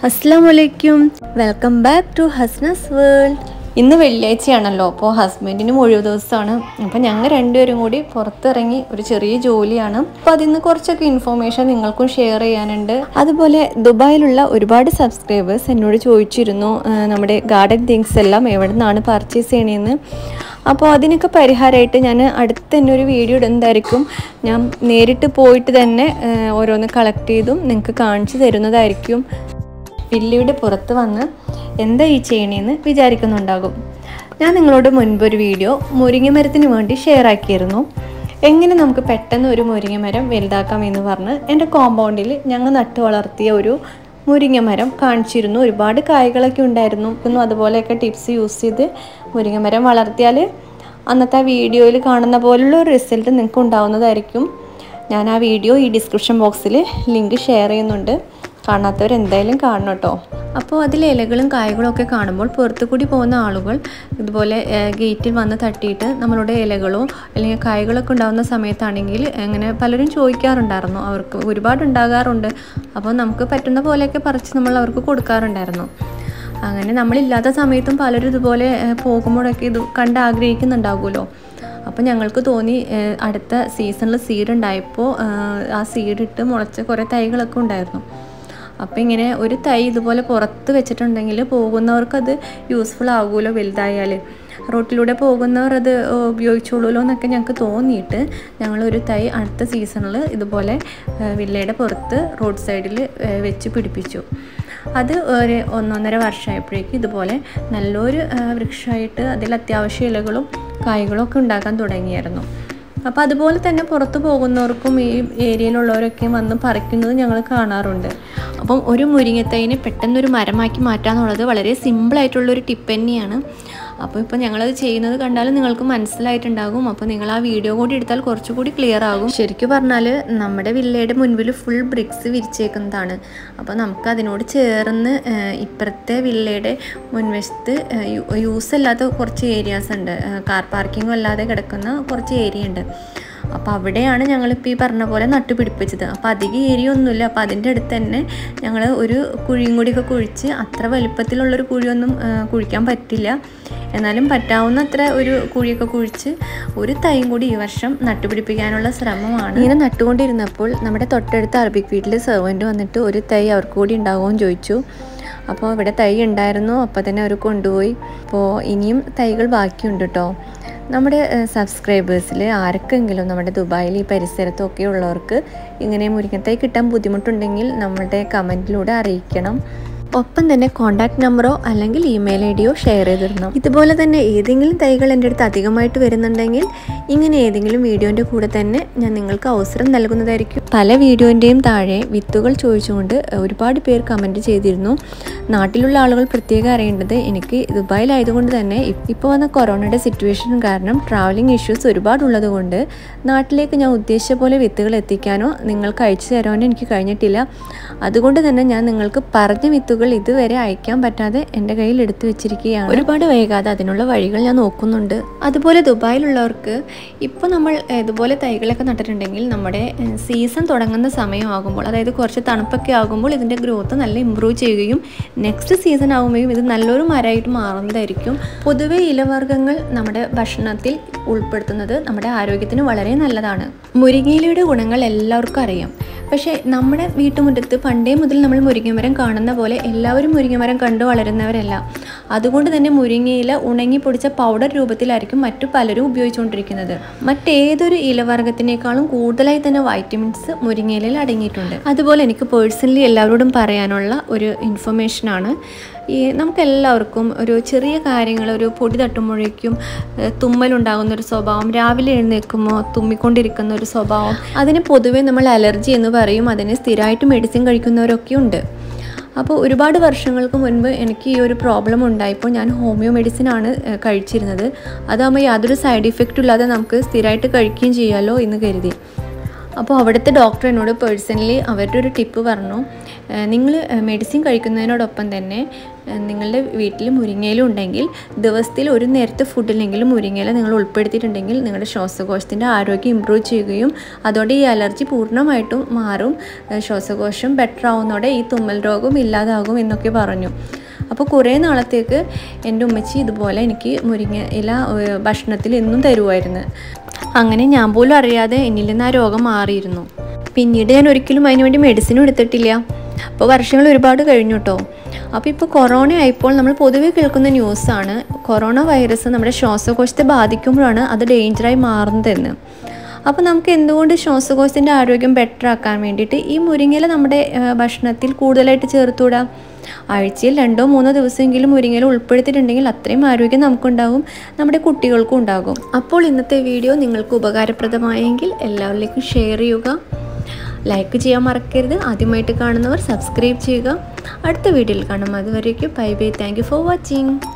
അസ്സാം വലൈക്കും welcome back to Hasna's world ഇന്ന് വെള്ളിയാഴ്ചയാണല്ലോ അപ്പോൾ ഹസ്ബൻഡിനും ഒഴിവ് ദിവസമാണ് അപ്പോൾ ഞങ്ങൾ രണ്ടുപേരും കൂടി പുറത്തിറങ്ങി ഒരു ചെറിയ ജോലിയാണ് അപ്പോൾ അതിൽ നിന്ന് കുറച്ചൊക്കെ ഇൻഫോർമേഷൻ നിങ്ങൾക്കും ഷെയർ ചെയ്യാനുണ്ട് അതുപോലെ ദുബായിലുള്ള ഒരുപാട് സബ്സ്ക്രൈബേഴ്സ് എന്നോട് ചോദിച്ചിരുന്നു ആ, നമ്മുടെ ഗാർഡൻ തിങ്സ് എല്ലാം എവിടെ നിന്നാണ് പർച്ചേസ് ചെയ്യണേന്ന് അപ്പോൾ അതിനൊക്കെ പരിഹാരമായിട്ട് ഞാൻ അടുത്ത് തന്നെ ഒരു വീഡിയോ ഇടുന്നതായിരിക്കും ഞാൻ നേരിട്ട് പോയിട്ട് തന്നെ ആ, ഓരോന്ന് കളക്ട് ചെയ്തും നിങ്ങൾക്ക് കാണിച്ചു തരുന്നതായിരിക്കും വില്ലിയുടെ പുറത്ത് വന്ന് എന്താ ഈ ചെയ്യണേന്ന് വിചാരിക്കുന്നുണ്ടാകും ഞാൻ നിങ്ങളോട് മുൻപ് ഒരു വീഡിയോ മുരിങ്ങമരത്തിന് വേണ്ടി ഷെയർ ആക്കിയിരുന്നു എങ്ങനെ നമുക്ക് പെട്ടെന്ന് ഒരു മുരിങ്ങമരം വലുതാക്കാം എന്ന് പറഞ്ഞ് എൻ്റെ കോമ്പൗണ്ടിൽ ഞങ്ങൾ നട്ട് വളർത്തിയ ഒരു മുരിങ്ങമരം കാണിച്ചിരുന്നു ഒരുപാട് കായ്കളൊക്കെ ഉണ്ടായിരുന്നു ഇന്നും അതുപോലെയൊക്കെ ടിപ്സ് യൂസ് ചെയ്ത് മുരിങ്ങമരം വളർത്തിയാൽ അന്നത്തെ ആ വീഡിയോയിൽ കാണുന്ന പോലുള്ള ഒരു റിസൾട്ട് നിങ്ങൾക്ക് ഉണ്ടാവുന്നതായിരിക്കും ഞാൻ ആ വീഡിയോ ഈ ഡിസ്ക്രിപ്ഷൻ ബോക്സിൽ ലിങ്ക് ഷെയർ ചെയ്യുന്നുണ്ട് കാണാത്തവർ എന്തായാലും കാണണം കേട്ടോ അപ്പോൾ അതിൽ ഇലകളും കായകളും ഒക്കെ കാണുമ്പോൾ പുറത്തു കൂടി പോകുന്ന ആളുകൾ ഇതുപോലെ ഏഹ്, ഗേറ്റിൽ വന്ന് തട്ടിയിട്ട് നമ്മളുടെ ഇലകളോ അല്ലെങ്കിൽ കായകളൊക്കെ ഉണ്ടാകുന്ന സമയത്താണെങ്കിൽ അങ്ങനെ പലരും ചോദിക്കാറുണ്ടായിരുന്നു അവർക്ക് ഒരുപാട് ഉണ്ടാകാറുണ്ട് അപ്പോൾ നമുക്ക് പറ്റുന്ന പോലെയൊക്കെ പറിച്ച് നമ്മൾ അവർക്ക് കൊടുക്കാറുണ്ടായിരുന്നു അങ്ങനെ നമ്മളില്ലാത്ത സമയത്തും പലരും ഇതുപോലെ ഏഹ്, പോകുമ്പോഴൊക്കെ ഇത് കണ്ട് ആഗ്രഹിക്കുന്നുണ്ടാകുമല്ലോ അപ്പോൾ ഞങ്ങൾക്ക് തോന്നി ഏഹ്, അടുത്ത സീസണിൽ സീഡ് ഉണ്ടായപ്പോൾ ഏഹ്, ആ സീഡ് ഇട്ട് മുളച്ച കുറേ തൈകളൊക്കെ ഉണ്ടായിരുന്നു അപ്പോൾ ഇങ്ങനെ ഒരു തൈ ഇതുപോലെ പുറത്ത് വെച്ചിട്ടുണ്ടെങ്കിൽ പോകുന്നവർക്കത് യൂസ്ഫുൾ ആകുമല്ലോ വലുതായാൽ റോട്ടിലൂടെ പോകുന്നവർ അത് ഉപയോഗിച്ചോളൂല്ലോ എന്നൊക്കെ ഞങ്ങൾക്ക് തോന്നിയിട്ട് ഞങ്ങളൊരു തൈ അടുത്ത സീസണിൽ ഇതുപോലെ ഏഹ്, വില്ലയുടെ പുറത്ത് റോഡ് സൈഡിൽ വെച്ച് പിടിപ്പിച്ചു അത് ഒരു ഒന്നൊന്നര വർഷമായപ്പോഴേക്കും ഇതുപോലെ നല്ലൊരു ഏഹ്, വൃക്ഷമായിട്ട് അതിൽ അത്യാവശ്യ ഇലകളും കായ്കളും ഒക്കെ ഉണ്ടാക്കാൻ തുടങ്ങിയായിരുന്നു അപ്പോൾ അതുപോലെ തന്നെ പുറത്ത് പോകുന്നവർക്കും ഈ ഏരിയയിലുള്ളവരൊക്കെ വന്ന് പറിക്കുന്നത് ഞങ്ങൾ കാണാറുണ്ട് അപ്പം ഒരു മുരിങ്ങത്തൈനെ പെട്ടെന്നൊരു മരമാക്കി മാറ്റുക എന്നുള്ളത് വളരെ സിമ്പിളായിട്ടുള്ളൊരു ടിപ്പ് തന്നെയാണ് അപ്പോൾ ഇപ്പോൾ ഞങ്ങളത് ചെയ്യുന്നത് കണ്ടാൽ നിങ്ങൾക്ക് മനസ്സിലായിട്ടുണ്ടാകും അപ്പോൾ നിങ്ങൾ ആ വീഡിയോ കൂടി എടുത്താൽ കുറച്ചുകൂടി ക്ലിയർ ആകും ശരിക്കും പറഞ്ഞാൽ നമ്മുടെ വില്ലയുടെ മുൻപിൽ ഫുൾ ബ്രിക്സ് വിരിച്ചേക്കുന്നതാണ് അപ്പോൾ നമുക്ക് അതിനോട് ചേർന്ന് ഏഹ്, ഇപ്പുറത്തെ വില്ലയുടെ മുൻവശത്ത് ഏഹ്, യു- യൂസ് അല്ലാത്ത കുറച്ച് ഏരിയാസ് ഉണ്ട് ഏഹ്, കാർ പാർക്കിങ്ങും അല്ലാതെ കിടക്കുന്ന കുറച്ച് ഏരിയ ഉണ്ട് അപ്പോൾ അവിടെയാണ് ഞങ്ങളിപ്പോൾ ഈ പറഞ്ഞ പോലെ നട്ടുപിടിപ്പിച്ചത് അപ്പോൾ അധികം ഏരിയ ഒന്നുമില്ല അപ്പോൾ അതിൻ്റെ അടുത്ത് തന്നെ ഞങ്ങൾ ഒരു കുഴിയും കൂടിയൊക്കെ കുഴിച്ച് അത്ര വലുപ്പത്തിലുള്ളൊരു കുഴിയൊന്നും ആ, കുഴിക്കാൻ പറ്റില്ല എന്നാലും പറ്റാവുന്ന അത്ര ഒരു കുഴിയൊക്കെ കുഴിച്ച് ഒരു തൈയും കൂടി ഈ വർഷം നട്ടുപിടിപ്പിക്കാനുള്ള ശ്രമമാണ് ഇങ്ങനെ നട്ടുകൊണ്ടിരുന്നപ്പോൾ നമ്മുടെ തൊട്ടടുത്ത അറബിക് വീട്ടിൽ സെർവൻറ്റ് വന്നിട്ട് ഒരു തൈ അവർക്ക് കൂടി ഉണ്ടാവുമെന്ന് ചോദിച്ചു അപ്പോൾ ഇവിടെ തൈ ഉണ്ടായിരുന്നു അപ്പോൾ തന്നെ അവർ കൊണ്ടുപോയി അപ്പോൾ ഇനിയും തൈകൾ ബാക്കിയുണ്ട് കേട്ടോ നമ്മുടെ സബ്സ്ക്രൈബേഴ്സിൽ ആർക്കെങ്കിലും നമ്മുടെ ദുബായിൽ ഈ പരിസരത്തൊക്കെ ഉള്ളവർക്ക് ഇങ്ങനെ മുരിങ്ങത്തൈ കിട്ടാൻ ബുദ്ധിമുട്ടുണ്ടെങ്കിൽ നമ്മളുടെ കമൻറ്റിലൂടെ അറിയിക്കണം ഒപ്പം തന്നെ കോൺടാക്ട് നമ്പറോ അല്ലെങ്കിൽ ഇമെയിൽ ഐ ഡിയോ ഷെയർ ചെയ്തിടണം ഇതുപോലെ തന്നെ ഏതെങ്കിലും തൈകൾ എൻ്റെ അടുത്ത് അധികമായിട്ട് വരുന്നുണ്ടെങ്കിൽ ഇങ്ങനെ ഏതെങ്കിലും വീഡിയോൻ്റെ കൂടെ തന്നെ ഞാൻ നിങ്ങൾക്ക് അവസരം നൽകുന്നതായിരിക്കും പല വീഡിയോൻ്റെയും താഴെ വിത്തുകൾ ചോദിച്ചുകൊണ്ട് ഒരുപാട് പേർ കമൻറ്റ് ചെയ്തിരുന്നു നാട്ടിലുള്ള ആളുകൾ പ്രത്യേകം അറിയേണ്ടത് എനിക്ക് ദുബായിലായതുകൊണ്ട് തന്നെ ഇപ്പോൾ വന്ന കൊറോണയുടെ സിറ്റുവേഷൻ കാരണം ട്രാവലിംഗ് ഇഷ്യൂസ് ഒരുപാടുള്ളത് കൊണ്ട് നാട്ടിലേക്ക് ഞാൻ ഉദ്ദേശിച്ച പോലെ വിത്തുകൾ എത്തിക്കാനോ നിങ്ങൾക്ക് അയച്ചു തരാനോ എനിക്ക് കഴിഞ്ഞിട്ടില്ല അതുകൊണ്ട് തന്നെ ഞാൻ നിങ്ങൾക്ക് പറഞ്ഞ വിത്തുകൾ ഇതുവരെ അയക്കാൻ പറ്റാതെ എൻ്റെ കയ്യിൽ എടുത്തു വെച്ചിരിക്കുകയാണ് ഒരുപാട് വൈകാതെ അതിനുള്ള വഴികൾ ഞാൻ നോക്കുന്നുണ്ട് അതുപോലെ ദുബായിലുള്ളവർക്ക് ഇപ്പോൾ നമ്മൾ ഏഹ്, ഇതുപോലെ തൈകളൊക്കെ നട്ടിട്ടുണ്ടെങ്കിൽ നമ്മുടെ സീസൺ തുടങ്ങുന്ന സമയമാകുമ്പോൾ അതായത് കുറച്ച് തണുപ്പൊക്കെ ആകുമ്പോൾ ഇതിൻ്റെ ഗ്രോത്ത് നല്ല ഇമ്പ്രൂവ് ചെയ്യുകയും നെക്സ്റ്റ് സീസൺ ആകുമ്പോഴും ഇത് നല്ലൊരു മരമായിട്ട് മാറുന്നതായിരിക്കും പൊതുവെ ഇലവർഗ്ഗങ്ങൾ നമ്മുടെ ഭക്ഷണത്തിൽ ഉൾപ്പെടുത്തുന്നത് നമ്മുടെ ആരോഗ്യത്തിന് വളരെ നല്ലതാണ് മുരിങ്ങയിലയുടെ ഗുണങ്ങൾ എല്ലാവർക്കും അറിയാം പക്ഷേ നമ്മുടെ വീട്ടുമുറ്റത്ത് പണ്ടേ മുതൽ നമ്മൾ മുരിങ്ങമരം കാണുന്ന പോലെ എല്ലാവരും മുരിങ്ങമരം കണ്ടു വളരുന്നവരല്ല അതുകൊണ്ട് തന്നെ മുരിങ്ങയില ഉണങ്ങി പൊടിച്ച പൗഡർ രൂപത്തിലായിരിക്കും മറ്റു പലരും ഉപയോഗിച്ചുകൊണ്ടിരിക്കുന്നത് മറ്റേതൊരു ഇലവർഗത്തിനേക്കാളും കൂടുതലായി തന്നെ വൈറ്റമിൻസ് മുരിങ്ങയിലയിൽ അടങ്ങിയിട്ടുണ്ട് അതുപോലെ എനിക്ക് പേഴ്സണലി എല്ലാവരോടും പറയാനുള്ള ഒരു ഇൻഫർമേഷനാണ് ഈ നമുക്കെല്ലാവർക്കും ഒരു ചെറിയ കാര്യങ്ങൾ ഒരു പൊടി തട്ടുമ്പോഴേക്കും ഏഹ്, തുമ്മലുണ്ടാകുന്ന ഒരു സ്വഭാവം രാവിലെ എഴുന്നേൽക്കുമ്പോൾ തുമ്മിക്കൊണ്ടിരിക്കുന്ന ഒരു സ്വഭാവം അതിന് പൊതുവേ നമ്മൾ അലർജി എന്ന് പറയും അതിന് സ്ഥിരമായിട്ട് മെഡിസിൻ കഴിക്കുന്നവരൊക്കെ ഉണ്ട് അപ്പോൾ ഒരുപാട് വർഷങ്ങൾക്ക് മുൻപ് എനിക്ക് ഈ ഒരു പ്രോബ്ലം ഉണ്ടായപ്പോൾ ഞാൻ ഹോമിയോ മെഡിസിനാണ് ഏഹ്, കഴിച്ചിരുന്നത് അതാകുമ്പോൾ യാതൊരു സൈഡ് ഇഫക്റ്റും ഇല്ലാതെ നമുക്ക് സ്ഥിരമായിട്ട് കഴിക്കുകയും ചെയ്യാമല്ലോ എന്ന് കരുതി അപ്പോൾ അവിടുത്തെ ഡോക്ടർ എന്നോട് പേഴ്സണലി അവരുടെ ഒരു ടിപ്പ് പറഞ്ഞു നിങ്ങൾ മെഡിസിൻ കഴിക്കുന്നതിനോടൊപ്പം തന്നെ ഏഹ്, നിങ്ങളുടെ വീട്ടിൽ മുരിങ്ങയില ഉണ്ടെങ്കിൽ ദിവസത്തിൽ ഒരു നേരത്തെ ഫുഡിലെങ്കിലും മുരിങ്ങയില നിങ്ങൾ ഉൾപ്പെടുത്തിയിട്ടുണ്ടെങ്കിൽ നിങ്ങളുടെ ശ്വാസകോശത്തിൻ്റെ ആരോഗ്യം ഇമ്പ്രൂവ് ചെയ്യുകയും അതോടെ ഈ അലർജി പൂർണ്ണമായിട്ടും മാറും ഏഹ്, ശ്വാസകോശം ബെറ്റർ ആവുന്നതോടെ ഈ തുമ്മൽ രോഗം ഇല്ലാതാകും എന്നൊക്കെ പറഞ്ഞു അപ്പോൾ കുറേ നാളത്തേക്ക് എൻ്റെ ഉമ്മച്ചി ഇതുപോലെ എനിക്ക് മുരിങ്ങ ഇല ഏഹ്, ഭക്ഷണത്തിൽ എന്നും തരുമായിരുന്നു അങ്ങനെ ഞാൻ പോലും അറിയാതെ എന്നിൽ നിന്ന് ആ രോഗം മാറിയിരുന്നു പിന്നീട് ഞാൻ ഒരിക്കലും അതിന് വേണ്ടി മെഡിസിനും എടുത്തിട്ടില്ല അപ്പോൾ വർഷങ്ങൾ ഒരുപാട് കഴിഞ്ഞു കേട്ടോ അപ്പോൾ ഇപ്പോൾ കൊറോണ ആയപ്പോൾ നമ്മൾ പൊതുവെ കേൾക്കുന്ന ന്യൂസാണ് കൊറോണ വൈറസ് നമ്മുടെ ശ്വാസകോശത്തെ ബാധിക്കുമ്പോഴാണ് അത് ഡേഞ്ചറായി മാറുന്നതെന്ന് അപ്പോൾ നമുക്ക് എന്തുകൊണ്ട് ശ്വാസകോശത്തിൻ്റെ ആരോഗ്യം ബെറ്റർ ആക്കാൻ വേണ്ടിയിട്ട് ഈ മുരിങ്ങയില നമ്മുടെ ആ, ഭക്ഷണത്തിൽ കൂടുതലായിട്ട് ചേർത്തുവിടാം ആഴ്ചയിൽ രണ്ടോ മൂന്നോ ദിവസമെങ്കിലും മുരിങ്ങയില ഉൾപ്പെടുത്തിയിട്ടുണ്ടെങ്കിൽ അത്രയും ആരോഗ്യം നമുക്കുണ്ടാകും നമ്മുടെ കുട്ടികൾക്കും ഉണ്ടാകും അപ്പോൾ ഇന്നത്തെ വീഡിയോ നിങ്ങൾക്ക് ഉപകാരപ്രദമായെങ്കിൽ എല്ലാവരിലേക്കും ഷെയർ ചെയ്യുക ലൈക്ക് ചെയ്യാൻ മറക്കരുത് ആദ്യമായിട്ട് കാണുന്നവർ സബ്സ്ക്രൈബ് ചെയ്യുക അടുത്ത വീഡിയോയിൽ കാണാം അതുവരേക്കും bye bye thank you for watching